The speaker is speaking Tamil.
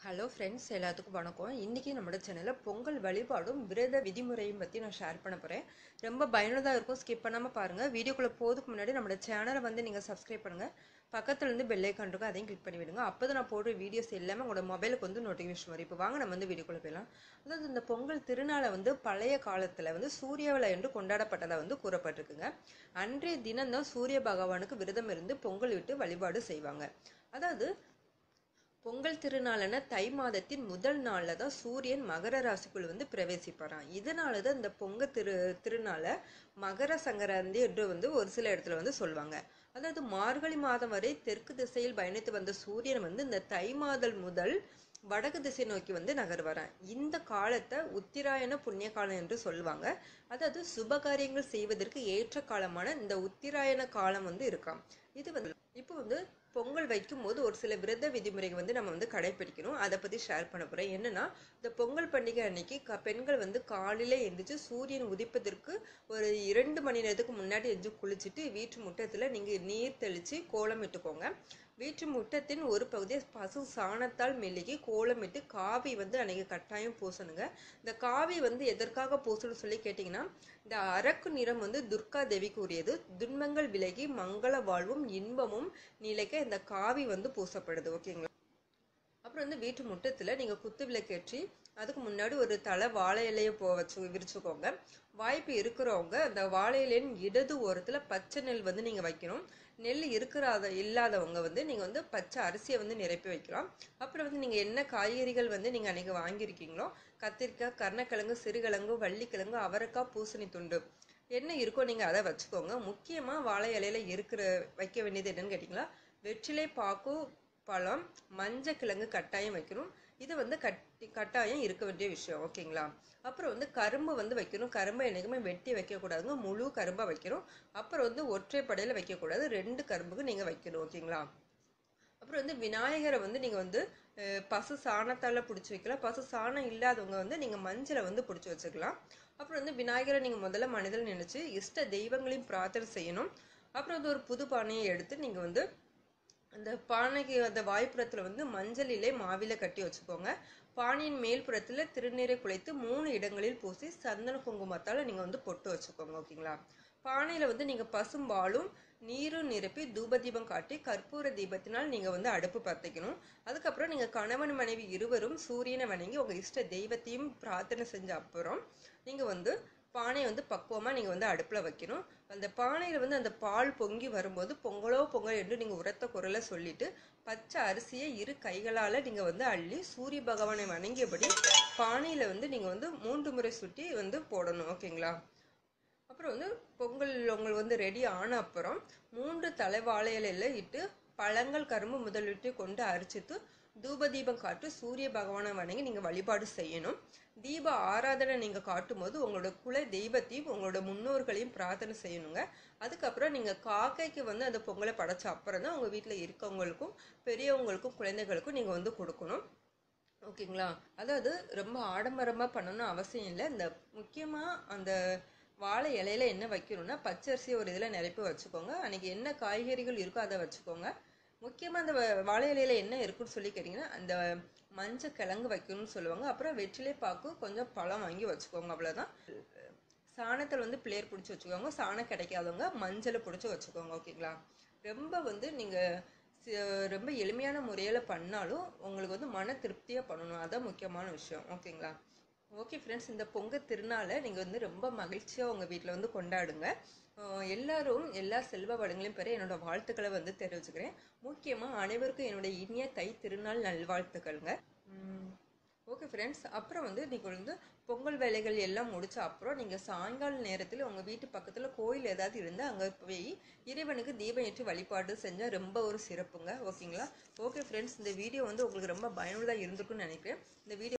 ஹலோ ஃப்ரெண்ட்ஸ் எல்லாத்துக்கும் வணக்கம் இன்றைக்கி நம்மளோட சேனலில் பொங்கல் வழிபாடும் விரத விதிமுறையும் பற்றி நான் ஷேர் பண்ண போகிறேன் ரொம்ப பயனுள்ளதாக இருக்கும் ஸ்கிப் பண்ணாமல் பாருங்கள் வீடியோக்குள்ளே போகிறதுக்கு முன்னாடி நம்மளோட சேனலை வந்து நீங்கள் சப்ஸ்கிரைப் பண்ணுங்கள் பக்கத்துல இருந்து பெல் ஐக்கான் இருக்கும் அதையும் கிளிக் பண்ணி விடுங்க அப்போ தான் நான் போடுற வீடியோஸ் எல்லாமே உங்களோட மொபைலுக்கு வந்து நோட்டிஃபிகேஷன் வரும் இப்போ வாங்க நம்ம வந்து வீடியோக்குள்ளே போயிடலாம் அதாவது இந்த பொங்கல் திருநாளை வந்து பழைய காலத்தில் வந்து சூரிய விழா என்று கொண்டாடப்பட்டதாக வந்து கூறப்பட்டிருக்குங்க அன்றைய தினம்தான் சூரிய பகவானுக்கு விரதம் இருந்து பொங்கல் விட்டு வழிபாடு செய்வாங்க அதாவது பொங்கல் திருநாளான தை மாதத்தின் முதல் நாளில் தான் சூரியன் மகர ராசிக்குள் வந்து பிரவேசிப்பாராம் இதனால தான் இந்த பொங்கல் திரு திருநாளை மகர சங்கராந்தி என்று வந்து ஒரு சில இடத்துல வந்து சொல்லுவாங்க அதாவது மார்கழி மாதம் வரை தெற்கு திசையில் பயணித்து வந்த சூரியன் வந்து இந்த தை மாதல் முதல் வடக்கு திசை நோக்கி வந்து நகர்வரான் இந்த காலத்தை உத்திராயண புண்ணிய காலம் என்று சொல்லுவாங்க அதாவது சுபகாரியங்கள் செய்வதற்கு ஏற்ற காலமான இந்த உத்திராயண காலம் வந்து இருக்காம் இது வந்து இப்போ வந்து பொங்கல் வைக்கும் போது ஒரு சில விரத விதிமுறைகள் வந்து நம்ம வந்து கடைபிடிக்கணும் அதை பற்றி ஷேர் பண்ண போகிறேன் என்னன்னா இந்த பொங்கல் பண்டிகை அன்னைக்கு க பெண்கள் வந்து காலையில எந்திரிச்சு சூரியன் உதிப்பதற்கு ஒரு இரண்டு மணி நேரத்துக்கு முன்னாடி எந்திரிச்சு குளிச்சுட்டு வீட்டு முற்றத்தில் நீங்கள் நீர் தெளித்து கோலம் இட்டுக்கோங்க வீட்டு முற்றத்தின் ஒரு பகுதியை பசு சாணத்தால் மெழுகி கோலமிட்டு காவி வந்து அன்னைக்கு கட்டாயம் பூசணுங்க இந்த காவி வந்து எதற்காக பூசணும்னு சொல்லி கேட்டிங்கன்னா இந்த அரக்கு நிறம் வந்து துர்கா தேவிக்கு உரியது துன்பங்கள் விலகி மங்கள வாழ்வும் இன்பமும் நிலைக்க இந்த காவி வந்து பூசப்படுது ஓகேங்களா அப்புறம் வந்து வீட்டு முற்றத்தில் நீங்கள் குத்து விளக்கேற்றி அதுக்கு முன்னாடி ஒரு தலை வாழை இலையை போ வச்சு விரிச்சுக்கோங்க வாய்ப்பு இருக்கிறவங்க அந்த வாழை இலையின் இடது ஓரத்தில் பச்சை நெல் வந்து நீங்கள் வைக்கணும் நெல் இருக்கிறாத இல்லாதவங்க வந்து நீங்கள் வந்து பச்சை அரிசியை வந்து நிரப்பி வைக்கலாம் அப்புறம் வந்து நீங்கள் என்ன காய்கறிகள் வந்து நீங்கள் அன்றைக்கி வாங்கியிருக்கீங்களோ கத்திரிக்காய் கருணக்கிழங்கு சிறுகிழங்கு வள்ளிக்கிழங்கு அவரைக்காய் பூசணி துண்டு என்ன இருக்கோ நீங்கள் அதை வச்சுக்கோங்க முக்கியமாக வாழை இலையில இருக்கிற வைக்க வேண்டியது என்னன்னு கேட்டிங்களா வெற்றிலை பாக்கு பழம் மஞ்சள் கிழங்கு கட்டாயம் வைக்கணும் இது வந்து கட்டி கட்டாயம் இருக்க வேண்டிய விஷயம் ஓகேங்களா அப்புறம் வந்து கரும்பு வந்து வைக்கணும் கரும்பை என்றைக்குமே வெட்டி வைக்கக்கூடாதுங்க முழு கரும்பாக வைக்கணும் அப்புறம் வந்து ஒற்றைப்படையில் வைக்கக்கூடாது ரெண்டு கரும்புக்கு நீங்கள் வைக்கணும் ஓகேங்களா அப்புறம் வந்து விநாயகரை வந்து நீங்கள் வந்து பசு சாணத்தால் பிடிச்சி வைக்கலாம் பசு சாணம் இல்லாதவங்க வந்து நீங்கள் மஞ்சளை வந்து பிடிச்சி வச்சுக்கலாம் அப்புறம் வந்து விநாயகரை நீங்கள் முதல்ல மனிதல் நினச்சி இஷ்ட தெய்வங்களையும் பிரார்த்தனை செய்யணும் அப்புறம் வந்து ஒரு புது பானையை எடுத்து நீங்கள் வந்து அந்த பானைக்கு அந்த வாய்ப்புறத்தில் வந்து மஞ்சளிலே மாவில கட்டி வச்சுக்கோங்க பானையின் மேல் புறத்தில் திருநீரை குலைத்து மூணு இடங்களில் பூசி சந்தன குங்குமத்தால் நீங்கள் வந்து பொட்டு வச்சுக்கோங்க ஓகேங்களா பானையில் வந்து நீங்கள் பசும்பாலும் நீரும் நிரப்பி தூப தீபம் காட்டி கற்பூர தீபத்தினால் நீங்கள் வந்து அடுப்பு பற்றிக்கணும் அதுக்கப்புறம் நீங்கள் கணவன் மனைவி இருவரும் சூரியனை வணங்கி உங்கள் இஷ்ட தெய்வத்தையும் பிரார்த்தனை செஞ்ச அப்புறம் நீங்கள் வந்து பானையை வந்து பக்குவமாக நீங்கள் வந்து அடுப்பில் வைக்கணும் அந்த பானையில் வந்து அந்த பால் பொங்கி வரும்போது பொங்கலோ பொங்கல் என்று நீங்கள் உரத்த குரலை சொல்லிட்டு பச்சை அரிசியை இரு கைகளால் நீங்கள் வந்து அள்ளி சூரிய பகவானை வணங்கியபடி பானையில் வந்து நீங்கள் வந்து மூன்று முறை சுட்டி வந்து போடணும் ஓகேங்களா அப்புறம் வந்து பொங்கல் உங்களுக்கு வந்து ரெடி ஆன அப்புறம் மூன்று தலை வாழை இலையில இட்டு பழங்கள் கரும்பு முதலிட்டு கொண்டு அரிச்சித்து தூப தீபம் காட்டு சூரிய பகவானை வணங்கி நீங்கள் வழிபாடு செய்யணும் தீப ஆராதனை நீங்கள் காட்டும் போது உங்களோட குல தெய்வத்தையும் உங்களோட முன்னோர்களையும் பிரார்த்தனை செய்யணுங்க அதுக்கப்புறம் நீங்கள் காக்கைக்கு வந்து அந்த பொங்கலை படைச்ச அப்புறம் தான் உங்கள் வீட்டில் இருக்கவங்களுக்கும் பெரியவங்களுக்கும் குழந்தைகளுக்கும் நீங்கள் வந்து கொடுக்கணும் ஓகேங்களா அதாவது ரொம்ப ஆடம்பரமாக பண்ணணும் அவசியம் இல்லை இந்த முக்கியமாக அந்த வாழை இலையில என்ன வைக்கணும்னா பச்சரிசி ஒரு இதில் நிரப்பி வச்சுக்கோங்க அன்றைக்கி என்ன காய்கறிகள் இருக்கோ அதை வச்சுக்கோங்க முக்கியமாக அந்த வாழை இலையில என்ன இருக்குன்னு சொல்லி கேட்டிங்கன்னா அந்த மஞ்சள் கிழங்கு வைக்கணும்னு சொல்லுவாங்க அப்புறம் வெற்றிலை பாக்கு கொஞ்சம் பழம் வாங்கி வச்சுக்கோங்க அவ்வளோதான் சாணத்தில் வந்து பிளேர் பிடிச்சி வச்சுக்கோங்க சாணம் கிடைக்காதவங்க மஞ்சளை பிடிச்சி வச்சுக்கோங்க ஓகேங்களா ரொம்ப வந்து நீங்கள் ரொம்ப எளிமையான முறையில் பண்ணாலும் உங்களுக்கு வந்து மன திருப்தியாக பண்ணணும் அதான் முக்கியமான விஷயம் ஓகேங்களா ஓகே ஃப்ரெண்ட்ஸ் இந்த பொங்கல் திருநாளை நீங்கள் வந்து ரொம்ப மகிழ்ச்சியாக உங்கள் வீட்டில் வந்து கொண்டாடுங்க எல்லாரும் எல்லா செல்வ வளங்களையும் பெற என்னோட வாழ்த்துக்களை வந்து தெரிவிச்சுக்கிறேன் முக்கியமாக அனைவருக்கும் என்னுடைய இனிய தை திருநாள் நல்வாழ்த்துக்கள்ங்க ஓகே ஃப்ரெண்ட்ஸ் அப்புறம் வந்து நீங்கள் வந்து பொங்கல் வேலைகள் எல்லாம் முடிச்ச அப்புறம் நீங்கள் சாயங்கால நேரத்தில் உங்கள் வீட்டு பக்கத்தில் கோயில் ஏதாவது இருந்தால் அங்கே போய் இறைவனுக்கு தீபம் ஏற்றி வழிபாடு செஞ்சால் ரொம்ப ஒரு சிறப்புங்க ஓகேங்களா ஓகே ஃப்ரெண்ட்ஸ் இந்த வீடியோ வந்து உங்களுக்கு ரொம்ப பயனுள்ளதாக இருந்திருக்குன்னு நினைக்கிறேன் இந்த வீடியோ